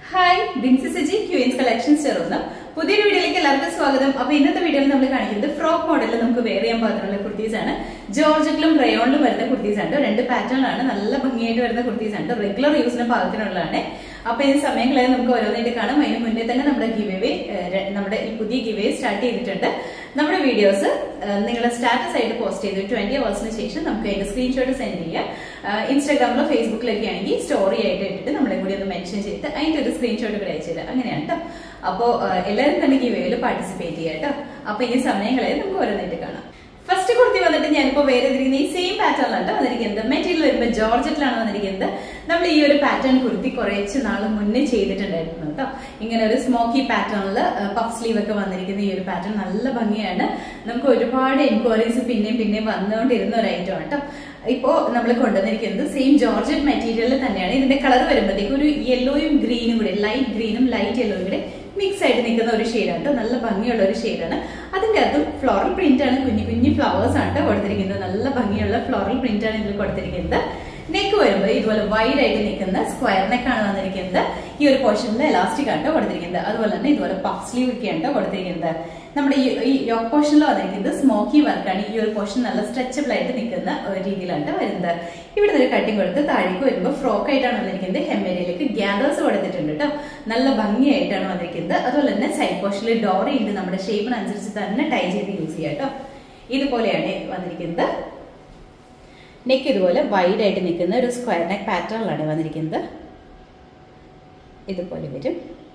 hi Binsy Saji queens collection സ്റ്റോറിന്ന് പുതിയൊരു വീഡിയോയിലേക്ക് എല്ലാവർക്കും സ്വാഗതം അപ്പൊ ഇന്നത്തെ വീഡിയോയിൽ നമ്മൾ കാണിക്കുന്നത് ഫ്രോക്ക് മോഡലിൽ നമുക്ക് വെയർ ചെയ്യാൻ പാകത്തിനുള്ള കുർത്തീസ് ആണ് ജോർജറ്റിലും റയോണിലും വരുന്ന കുർത്തീസ് ആണ് രണ്ട് പാറ്റേൺ ആണ് നല്ല ഭംഗിയായിട്ട് വരുന്ന കുർത്തീസ് ആണ് റെഗുലർ യൂസിന് പാകത്തിനുള്ളതാണ് അപ്പൊ ഈ സമയങ്ങളിൽ നമുക്ക് ഓരോന്നായിട്ട് കാണാം അതിന് മുന്നേ തന്നെ നമ്മുടെ ഗിവ് നമ്മുടെ ഈ പുതിയ ഗിവ് സ്റ്റാർട്ട് ചെയ്തിട്ടുണ്ട് നമ്മുടെ വീഡിയോസ് നിങ്ങളുടെ സ്റ്റാറ്റസ് ആയിട്ട് പോസ്റ്റ് ചെയ്ത് ട്വന്റി അവേഴ്സിന് ശേഷം നമുക്ക് അതിന്റെ സ്ക്രീൻഷോട്ട് സെൻഡ് ചെയ്യാം ഇൻസ്റ്റാഗ്രാമിലോ ഫേസ്ബുക്കിലൊക്കെ ആണെങ്കിൽ സ്റ്റോറി ആയിട്ട് ഇട്ടിട്ട് നമ്മളെ കൂടി ഒന്ന് മെൻഷൻ ചെയ്തിട്ട് അതിന്റെ ഒരു സ്ക്രീൻഷോട്ട് കൂടെ അയച്ചു തരാം അങ്ങനെയാണ് കേട്ടോ അപ്പോ എല്ലാവരും തന്നെ ഗിവേയിൽ പാർട്ടിസിപ്പേറ്റ് ചെയ്യാം കേട്ടോ അപ്പൊ ഈ സമയങ്ങളെ നമുക്ക് ഓരോന്നായിട്ട് കാണാം ഫസ്റ്റ് കുർത്തി വന്നിട്ട് ഞാനിപ്പോ വേറെ ചെയ്തിരിക്കുന്ന ഈ സെയിം പാറ്റേണിലാണ് വന്നിരിക്കുന്നത് മെറ്റീരിയൽ വരുമ്പോൾ ജോർജറ്റിലാണ് വന്നിരിക്കുന്നത് നമ്മൾ ഈ ഒരു പാറ്റേൺ കുർത്തി കുറച്ച് നാൾ മുന്നേ ചെയ്തിട്ടുണ്ടായിരുന്നു കേട്ടോ ഇങ്ങനെ ഒരു സ്മോക്കി പാറ്റേണിൽ പഫ് സ്ലീവ് ഒക്കെ വന്നിരിക്കുന്ന ഈ ഒരു പാറ്റേൺ നല്ല ഭംഗിയാണ് നമുക്ക് ഒരുപാട് എൻക്വയറീസ് പിന്നെയും പിന്നെയും വന്നുകൊണ്ടിരുന്ന ഒരു ഐറ്റം കേട്ടോ ഇപ്പോ നമ്മൾ കൊണ്ടുവന്നിരിക്കുന്നത് സെയിം ജോർജറ്റ് മെറ്റീരിയലിൽ തന്നെയാണ് ഇതിന്റെ കളർ വരുമ്പോഴത്തേക്ക് ഒരു യെല്ലോയും ഗ്രീനും കൂടെ ലൈറ്റ് ഗ്രീനും ലൈറ്റ് യെല്ലോയും കൂടെ മിക്സ് ആയിട്ട് നിൽക്കുന്ന ഒരു ഷെയ്ഡാണ് കേട്ടോ നല്ല ഭംഗിയുള്ള ഒരു ഷെയ്ഡാണ് അതിന്റെ അകത്തും ഫ്ലോറൽ പ്രിന്റ് ആണ് കുഞ്ഞു കുഞ്ഞു ഫ്ലവേഴ്സ് ആണ് കേട്ടോ കൊടുത്തിരിക്കുന്നത് നല്ല ഭംഗിയുള്ള ഫ്ലോറൽ പ്രിന്റ് ആണ് ഇതിൽ കൊടുത്തിരിക്കുന്നത് നെക്ക് വരുമ്പോൾ ഇതുപോലെ വൈഡ് ആയിട്ട് നിൽക്കുന്ന സ്ക്വയർ നെക്കാണ് വന്നിരിക്കുന്നത് ഈ ഒരു പോർഷനിൽ എലാസ്റ്റിക് ആണ് കൊടുത്തിരിക്കുന്നത് അതുപോലെ തന്നെ ഇതുപോലെ പഫ് സ്ലീവ് ഒക്കെയാണ് കൊടുത്തിരിക്കുന്നത് നമ്മുടെ ഈ യോക്ക് പോർഷനിൽ വന്നിരിക്കുന്നത് സ്മോക്കി വർക്കാണ് ഈ ഒരു പോർഷൻ നല്ല സ്ട്രെച്ചബിൾ ആയിട്ട് നിൽക്കുന്ന ഒരു രീതിയിലാണ് വരുന്നത് ഇവിടെ ഒരു കട്ടിങ് കൊടുത്ത് താഴേക്ക് വരുമ്പോൾ ഫ്രോക്ക് ആയിട്ടാണ് വന്നിരിക്കുന്നത് ഹെമ്മേരിയിലേക്ക് ഗ്യാദേഴ്സ് കൊടുത്തിട്ടുണ്ട് കേട്ടോ നല്ല ഭംഗിയായിട്ടാണ് വന്നിരിക്കുന്നത് അതുപോലെ തന്നെ സൈഡ് പോർഷനിൽ ഡോറി ഉണ്ട് നമ്മുടെ ഷേപ്പിനനുസരിച്ച് തന്നെ ടൈ ചെയ്ത് യൂസ് ചെയ്യാം കേട്ടോ ഇതുപോലെയാണ് വന്നിരിക്കുന്നത് നെക്ക് ഇതുപോലെ വൈഡ് ആയിട്ട് നിൽക്കുന്ന ഒരു സ്ക്വയർ നെക്ക് പാറ്റേണിലാണ് വന്നിരിക്കുന്നത് ഇതുപോലെ വരും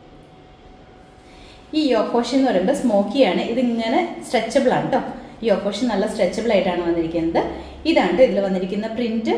ഈ യോക്കോഷൻ എന്ന് പറയുമ്പോൾ സ്മോക്കിയാണ് ഇതിങ്ങനെ സ്ട്രെച്ചബിൾ ആണ് കേട്ടോ ഈ യോക്കോഷൻ നല്ല സ്ട്രെച്ചബിൾ ആയിട്ടാണ് വന്നിരിക്കുന്നത് ഇതാണ് ഇതിൽ വന്നിരിക്കുന്ന പ്രിന്റ്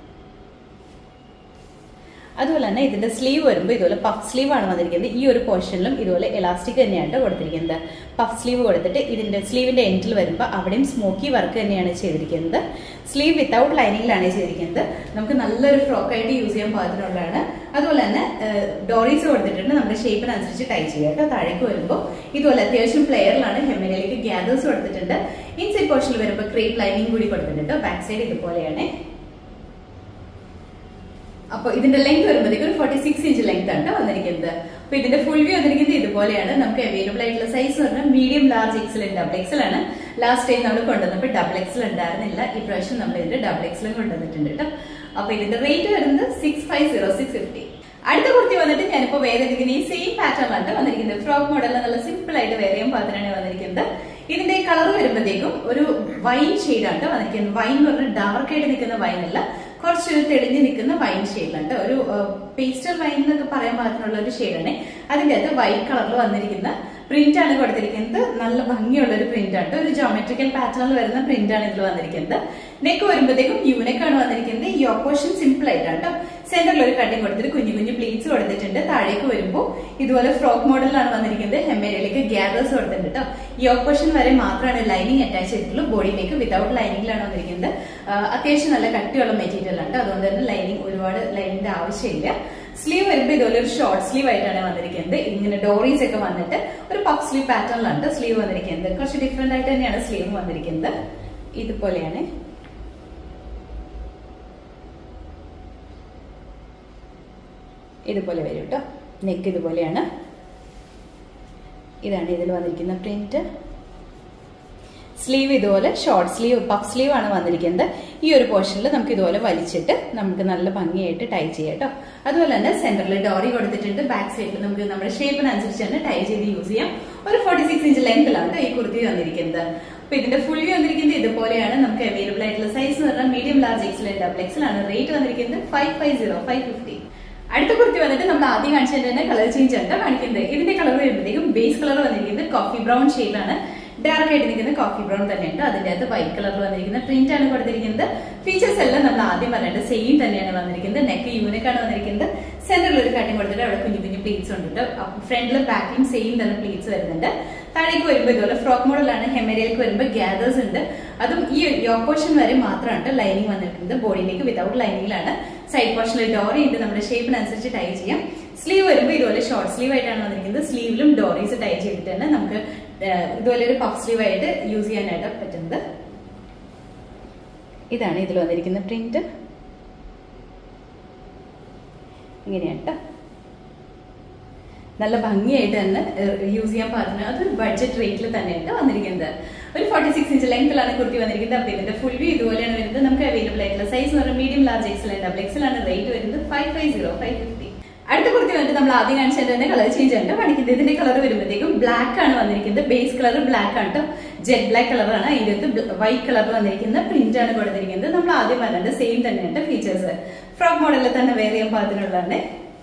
അതുപോലെ തന്നെ ഇതിന്റെ സ്ലീവ് വരുമ്പോൾ ഇതുപോലെ പഫ് സ്ലീവ് ആണ് വന്നിരിക്കുന്നത് ഈ ഒരു പോർഷനിലും ഇതുപോലെ എലാസ്റ്റിക് തന്നെയാണ് കൊടുത്തിരിക്കുന്നത് പഫ് സ്ലീവ് കൊടുത്തിട്ട് ഇതിന്റെ സ്ലീവിന്റെ എൻഡിൽ വരുമ്പോൾ അവിടെയും സ്മോക്കി വർക്ക് തന്നെയാണ് ചെയ്തിരിക്കുന്നത് സ്ലീവ് വിത്തൗട്ട് ലൈനിങ്ങിലാണ് ചെയ്തിരിക്കുന്നത് നമുക്ക് നല്ലൊരു ഫ്രോക്ക് ആയിട്ട് യൂസ് ചെയ്യാൻ പാകത്തിനുള്ളതാണ് അതുപോലെ തന്നെ ഡോറീസ് കൊടുത്തിട്ടുണ്ട് നമ്മുടെ ഷേപ്പിനനുസരിച്ച് ടൈ ചെയ്യുക കേട്ടോ താഴേക്ക് വരുമ്പോൾ ഇതുപോലെ അത്യാവശ്യം ഫ്ലെയറിലാണ് ഹെമ്മയിലേക്ക് ഗ്യാദേഴ്സ് കൊടുത്തിട്ടുണ്ട് ഇൻസൈഡ് പോർഷനിൽ വരുമ്പോൾ ക്രേപ്പ് ലൈനിങ് കൂടി കൊടുത്തിട്ടുണ്ട് ബാക്ക് സൈഡ് ഇതുപോലെയാണ് അപ്പൊ ഇതിന്റെ ലെങ്ത് വരുമ്പോഴത്തേക്ക് ഒരു ഫോർട്ടി സിക്സ് ഇഞ്ച് ലെങ്ത് ആണ് വന്നിരിക്കുന്നത് അപ്പൊ ഇതിന്റെ ഫുൾ വ്യൂ വന്നിരിക്കുന്നത് ഇതുപോലെയാണ് നമുക്ക് അവൈലബിൾ ആയിട്ടുള്ള സൈസ് പറഞ്ഞാൽ medium large XL double XL ആണ് ലാസ്റ്റ് ടൈം നമ്മൾ കൊണ്ടുവന്നപ്പോൾ ഡബിൾ എക്സൽ ഉണ്ടായിരുന്നില്ല ഇപ്രാവശ്യം നമ്മൾ ഇതിന്റെ ഡബിൾ എക്സലും കൊണ്ടുവന്നിട്ടുണ്ട് കേട്ടോ അപ്പൊ ഇതിന്റെ റേറ്റ് വരുന്നത് six five zero six fifty അടുത്ത കുർത്തി വന്നിട്ട് ഞാനിപ്പോ വേറെ ഇരിക്കുന്ന ഈ സെയിം പാറ്റേണിലാണ് വന്നിരിക്കുന്നത് ഫ്രോക്ക് മോഡലിൽ നല്ല സിമ്പിൾ ആയിട്ട് വേറെ ചെയ്യാൻ പാത്രമാണ് വന്നിരിക്കുന്നത് ഇതിന്റെ കളർ വരുമ്പോഴത്തേക്കും ഒരു വൈൻ ഷെയ്ഡാണ് വന്നിരിക്കുന്നത് വൈൻ എന്ന് പറഞ്ഞാൽ ഡാർക്ക് ആയിട്ട് നിൽക്കുന്ന വൈൻ അല്ല കുറച്ചൊരു തെളിഞ്ഞ് നിൽക്കുന്ന വൈൻ ഷെയ്ഡിലുണ്ട് ഒരു പേസ്റ്റൽ വൈൻ എന്നൊക്കെ പറയാൻ പാകത്തിനുള്ള ഒരു ഷെയ്ഡാണ് അതിന്റെ അകത്ത് വൈറ്റ് കളറിൽ വന്നിരിക്കുന്ന പ്രിന്റ് ആണ് കൊടുത്തിരിക്കുന്നത് നല്ല ഭംഗിയുള്ള ഒരു പ്രിന്റ് ആണ് ഒരു ജോമെട്രിക്കൽ പാറ്റേണിൽ വരുന്ന പ്രിന്റ് ആണ് ഇതിൽ വന്നിരിക്കുന്നത് നെക്ക് വരുമ്പോഴത്തേക്കും യൂനെക്കാണ് വന്നിരിക്കുന്നത് ഈ ഓപ്പോഷൻ സിമ്പിൾ ആയിട്ടാണ് കേട്ടോ സെന്ററിൽ ഒരു കട്ടിങ് കൊടുത്തിട്ട് കുഞ്ഞു കുഞ്ഞു പ്ലീറ്റ്സ് കൊടുത്തിട്ടുണ്ട് താഴേക്ക് വരുമ്പോൾ ഇതുപോലെ ഫ്രോക്ക് മോഡലിലാണ് വന്നിരിക്കുന്നത് ഹെമ്മേരയിലേക്ക് ഗ്യാദേഴ്സ് കൊടുത്തിട്ടുണ്ട് കേട്ടോ ഈ ഓപ്പോഷൻ വരെ മാത്രമാണ് ലൈനിങ് അറ്റാച്ച് ചെയ്തിട്ടുള്ളൂ ബോഡിയിലേക്ക് വിതൗട്ട് ലൈനിങ്ങിലാണ് വന്നിരിക്കുന്നത് അത്യാവശ്യം നല്ല കട്ടിയുള്ള മെറ്റീരിയൽ ആണ് അതുകൊണ്ട് തന്നെ ലൈനിങ് ഒരുപാട് ലൈനിന്റെ ആവശ്യമില്ല സ്ലീവ് വരുമ്പോൾ ഇതുപോലെ ഒരു ഷോർട്ട് സ്ലീവ് ആയിട്ടാണ് വന്നിരിക്കുന്നത് ഇങ്ങനെ ഡോറീസ് ഒക്കെ വന്നിട്ട് ഒരു പഫ് സ്ലീവ് പാറ്റേണിലാണ് സ്ലീവ് വന്നിരിക്കുന്നത് കുറച്ച് ഡിഫറെന്റ് ആയിട്ട് തന്നെയാണ് സ്ലീവ് വന്നിരിക്കുന്നത് ഇതുപോലെയാണ് ഇതുപോലെ വരും കേട്ടോ നെക്ക് ഇതുപോലെയാണ് ഇതാണ് ഇതിൽ വന്നിരിക്കുന്ന പ്രിന്റ് സ്ലീവ് ഇതുപോലെ ഷോർട്ട് സ്ലീവ് പഫ് സ്ലീവ് ആണ് വന്നിരിക്കുന്നത് ഈ ഒരു പോർഷനിൽ നമുക്ക് ഇതുപോലെ വലിച്ചിട്ട് നമുക്ക് നല്ല ഭംഗിയായിട്ട് ടൈ ചെയ്യാം കേട്ടോ അതുപോലെ തന്നെ സെന്ററിൽ ഡോറി കൊടുത്തിട്ടുണ്ട് ബാക്ക് സൈഡിൽ നമുക്ക് നമ്മുടെ ഷേപ്പിനനുസരിച്ച് തന്നെ ടൈ ചെയ്ത് യൂസ് ചെയ്യാം ഒരു ഫോർട്ടി സിക്സ് ഇഞ്ച് ലെങ്ത്തിലാണ് ഈ കുർത്തി വന്നിരിക്കുന്നത് അപ്പൊ ഇതിന്റെ ഫുൾ വ്യൂ വന്നിരിക്കുന്നത് ഇതുപോലെയാണ് നമുക്ക് അവൈലബിൾ ആയിട്ടുള്ള സൈസ് എന്ന് പറഞ്ഞാൽ medium large XL double XL ആണ് റേറ്റ് വന്നിരിക്കുന്നത് five five zero five fifty അടുത്ത കുർത്തി വന്നിട്ട് നമ്മൾ ആദ്യം കാണിച്ചതിന്റെ തന്നെ കളർ ചേഞ്ച് ആണ് കാണിക്കുന്നത് ഇതിന്റെ കളർ വരുമ്പോഴത്തേക്കും ബേസ് കളർ വന്നിരിക്കുന്നത് കോഫി ബ്രൗൺ ഷെയ്ഡാണ് ഡാർക്ക് ആയിട്ട് നിൽക്കുന്ന കോഫി ബ്രൗൺ തന്നെയുണ്ട് അതിന്റെ അകത്ത് വൈറ്റ് കളറിൽ വന്നിരിക്കുന്ന പ്രിന്റ് ആണ് കൊടുത്തിരിക്കുന്നത് ഫീച്ചേഴ്സ് എല്ലാം നമ്മൾ ആദ്യം പറഞ്ഞിട്ട് സെയിം തന്നെയാണ് വന്നിരിക്കുന്നത് നെക്ക് യൂണിക്കാണ് വന്നിരിക്കുന്നത് സെന്ററിൽ ഒരു കട്ടിങ് കൊടുത്തിട്ട് അവിടെ കുഞ്ഞു കുഞ്ഞു പ്ലീറ്റ്സ് ഉണ്ട് ഫ്രണ്ടിലും ബാക്കിലും സെയിം തന്നെ പ്ലീറ്റ്സ് വരുന്നുണ്ട് താഴേക്ക് വരുമ്പോൾ ഇതുപോലെ ഫ്രോക്ക് മോഡലാണ് ഹെമരിയിലേക്ക് വരുമ്പോൾ ഗ്യാദേഴ്സ് ഉണ്ട് അതും ഈ യോപ്പോഷൻ വരെ മാത്രമാണ് ലൈനിങ് വന്നിരിക്കുന്നത് ബോഡിയിലേക്ക് വിതൗട്ട് ലൈനിങ്ങിലാണ് സൈഡ് പോർഷനിൽ ഡോറി ഉണ്ട് നമ്മുടെ ഷേപ്പിനനുസരിച്ച് ടൈ ചെയ്യാം സ്ലീവ് വരുമ്പോൾ ഇതുപോലെ ഷോർട്ട് സ്ലീവ് ആയിട്ടാണ് വന്നിരിക്കുന്നത് സ്ലീവിലും ഡോറീസ് ടൈ ചെയ്തിട്ട് തന്നെ നമുക്ക് ഇതുപോലെ ഒരു പഫ് സ്ലീവ് ആയിട്ട് യൂസ് ചെയ്യാനായിട്ട് പറ്റുന്നത് ഇതാണ് ഇതിൽ വന്നിരിക്കുന്ന പ്രിന്റ് ഇങ്ങനെയാണ് കേട്ടോ നല്ല ഭംഗിയായിട്ട് തന്നെ യൂസ് ചെയ്യാൻ പാകത്തിന് അതൊരു ബഡ്ജറ്റ് റേറ്റിൽ തന്നെയാണ് വന്നിരിക്കുന്നത് ഒരു ഫോർട്ടി സിക്സ് ഇഞ്ച് ലെങ്ത്തിലാണ് കുർത്തി വന്നിരിക്കുന്നത് അപ്പൊ ഇതിന്റെ ഫുൾ വ്യൂ ഇതുപോലെയാണ് വരുന്നത് നമുക്ക് അവൈലബിൾ ആയിട്ടുള്ള സൈസ് എന്ന് പറയുന്നത് medium large XL double XL ആണ് റേറ്റ് വരുന്നത് five five zero five fifty അടുത്ത കുർത്തി വന്നിട്ട് നമ്മൾ ആദ്യം കാണിച്ചത് തന്നെ കളർ ചേഞ്ച് ഉണ്ട് പഠിക്കുന്നത് ഇതിന്റെ കളർ വരുമ്പോഴത്തേക്കും ബ്ലാക്ക് ആണ് വന്നിരിക്കുന്നത് ബേസ് കളർ ബ്ലാക്ക് ആണ് കേട്ടോ ജെറ്റ് ബ്ലാക്ക് കളറാണ് ഇതിനകത്ത് വൈറ്റ് കളർ വന്നിരിക്കുന്ന പ്രിന്റ് ആണ് കൊടുത്തിരിക്കുന്നത് നമ്മൾ ആദ്യം പറഞ്ഞത് സെയിം തന്നെയുണ്ട് ഫീച്ചേഴ്സ് ഫ്രോക്ക് മോഡലിൽ തന്നെ വേറെ ചെയ്യാൻ പാകത്തിനുള്ളതാണ്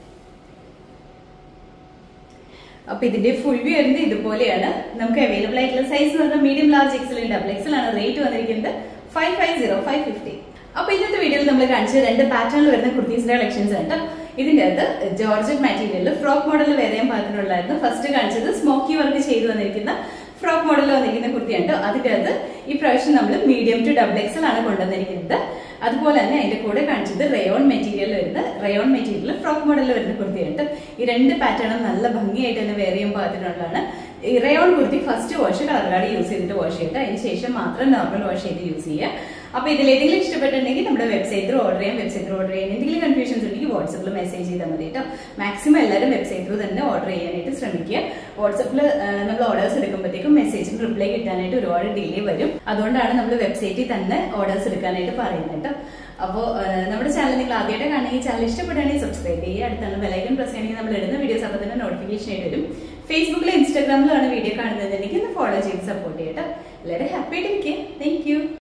അപ്പൊ ഇതിന്റെ ഫുൾ വ്യൂ വരുന്നത് ഇതുപോലെയാണ് നമുക്ക് അവൈലബിൾ ആയിട്ടുള്ള സൈസ് എന്ന് പറഞ്ഞാൽ medium large XL double XL ആണ് റേറ്റ് വന്നിരിക്കുന്നത് five five zero five fifty അപ്പൊ ഇന്നത്തെ വീഡിയോയിൽ നമ്മൾ കാണിച്ച രണ്ട് പാറ്റേണിൽ വരുന്ന കുർത്തീസിന്റെ കളക്ഷൻസ് ഉണ്ട് ഇതിന്റെ അകത്ത് ജോർജറ്റ് മാറ്റീരിയലിൽ ഫ്രോക്ക് മോഡൽ വേറെ പാകത്തിനുള്ളായിരുന്നു ഫസ്റ്റ് കാണിച്ചത് സ്മോക്കി വർക്ക് ചെയ്തു വന്നിരിക്കുന്ന ഫ്രോക്ക് മോഡലിൽ വന്നിരിക്കുന്ന കുർത്തിയാണ് അതിന്റെ അകത്ത് ഈ പ്രാവശ്യം നമ്മൾ മീഡിയം ടു ഡബിൾ എക്സൽ ആണ് കൊണ്ടുവന്നിരിക്കുന്നത് അതുപോലെ തന്നെ അതിന്റെ കൂടെ കാണിച്ചത് റയോൺ മെറ്റീരിയൽ വരുന്ന റയോൺ മെറ്റീരിയൽ ഫ്രോക്ക് മോഡലിൽ വരുന്ന കുർത്തിയുണ്ട് ഈ രണ്ട് പാറ്റേണും നല്ല ഭംഗിയായിട്ട് തന്നെ വേറെ ചെയ്യാൻ പാകത്തിനുള്ളതാണ് ഈ rayon kurti first wash colour card use ചെയ്തിട്ട് വാഷ് ചെയ്തിട്ട് അതിന് ശേഷം മാത്രം നോർമൽ വാഷ് ചെയ്ത് യൂസ് ചെയ്യുക അപ്പൊ ഇതിലേതെങ്കിലും ഇഷ്ടപ്പെട്ടിട്ടുണ്ടെങ്കിൽ നമ്മുടെ വെബ്സൈറ്റ് ഓർഡർ ചെയ്യാം വെബ്സൈറ്റ് ഓർഡർ ചെയ്യാൻ എന്തെങ്കിലും കൺഫ്യൂഷൻസ് ഉണ്ടെങ്കിൽ വാട്സപ്പിൽ മെസ്സേജ് ചെയ്താൽ മതി കേട്ടോ മാക്സിമം എല്ലാവരും വെബ്സൈറ്റ് ത്രൂ തന്നെ ഓർഡർ ചെയ്യാനായിട്ട് ശ്രമിക്കുക വാട്സപ്പിൽ നമ്മൾ ഓർഡേഴ്സ് എടുക്കുമ്പോഴത്തേക്കും മെസ്സേജിന് റിപ്ലൈ കിട്ടാനായിട്ട് ഒരുപാട് ഡിലേ വരും അതുകൊണ്ടാണ് നമ്മൾ വെബ്സൈറ്റിൽ തന്നെ ഓർഡേഴ്സ് എടുക്കാനായിട്ട് പറയുന്നത് കേട്ടോ അപ്പോൾ നമ്മുടെ ചാനൽ നിങ്ങൾ ആദ്യമായിട്ട് കാണുമെങ്കിൽ ചാനൽ ഇഷ്ടപ്പെടുകയാണെങ്കിൽ സബ്സ്ക്രൈബ് ചെയ്യുക അടുത്താണ് ബെലൈക്കൻ പ്രസ് ചെയ്യണമെങ്കിൽ നമ്മൾ ഇടുന്ന വീഡിയോസ് അപ്പോൾ തന്നെ നോട്ടിഫിക്കേഷൻ ആയിട്ട് വരും ഫേസ്ബുക്കിലും ഇൻസ്റ്റാഗ്രാമിലാണ് വീഡിയോ കാണുന്നതെങ്കിൽ ഒന്ന് ഫോളോ ചെയ്ത് സപ്പോർട്ട് ചെയ്യട്ടോ എല്ലാവരും ഹാപ്പി ആയിട്ട് ഇരിക്കുക താങ്ക്